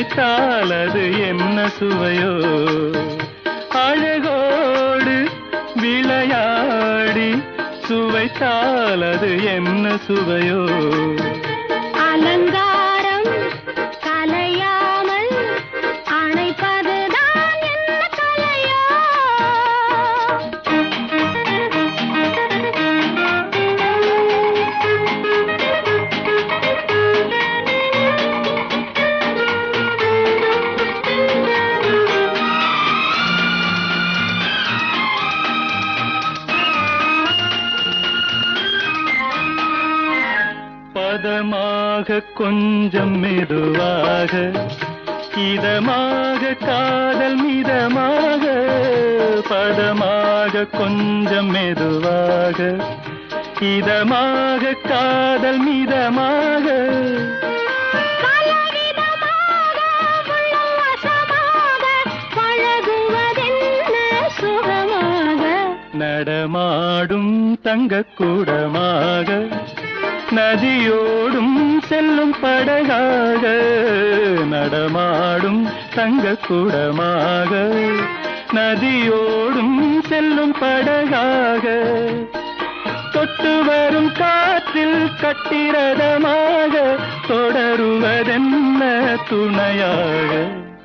சுவைத்தால் அது என்ன சுவையோ அழகோடு விளையாடி சுவைத்தால் அது என்ன சுவையோ அலங்காரம் கலையாமல் அணைப்பதுதான் என்ன கலையோ பதமாக கொஞ்சம் மெதுவாக இதமாக காதல் மிதமாக பதமாக கொஞ்சம் மெதுவாக இதமாக காதல் மிதமாக பலவிதமாக உள்ளம் வசமாக பழகுவதென்ன சுகமாக நடமாடும் தங்கக்கூடமாக நதியோடும் செல்லும் படகாக நடமாடும் தங்கக்கூடமாக நதியோடும் செல்லும் படகாக தொட்டு வரும் காற்றில் கட்டிரதமாக தொடருவதென்ன துணையாக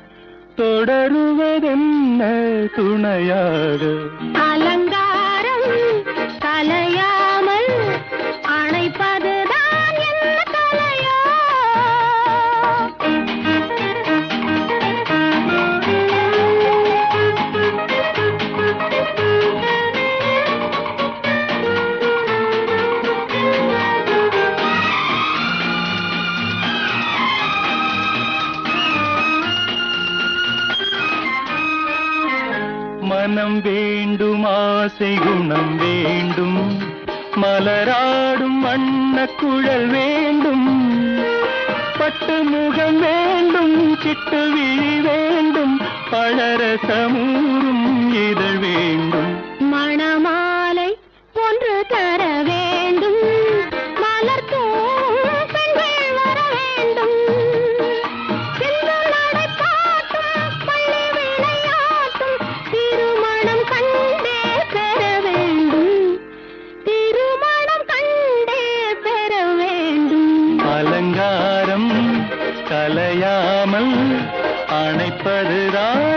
தொடருவதென்ன துணையாக அலங்காரம் கலையாமல் அணைப்பதுதான் என்ன கலையோ மனம் வேண்டும் ஆசை குணம் வேண்டும் மலராடும் வண்ண குழல் வேண்டும் பட்டு முகம் வேண்டும் சிட்டு விழி வேண்டும் பழரசமூரும் இதழ் வேண்டும் மணமாலை ஒன்று தர வேண்டும் மலர் தூவும் பெண்கள் வர வேண்டும் சிந்து நடை பாட்டும் பள்ளி விளையாட்டும் திருமணம் கண்டே பெற வேண்டும் திருமணம் கண்டே பெற வேண்டும் அலங்காரம் கலையாமல் அணைப்பதுதான்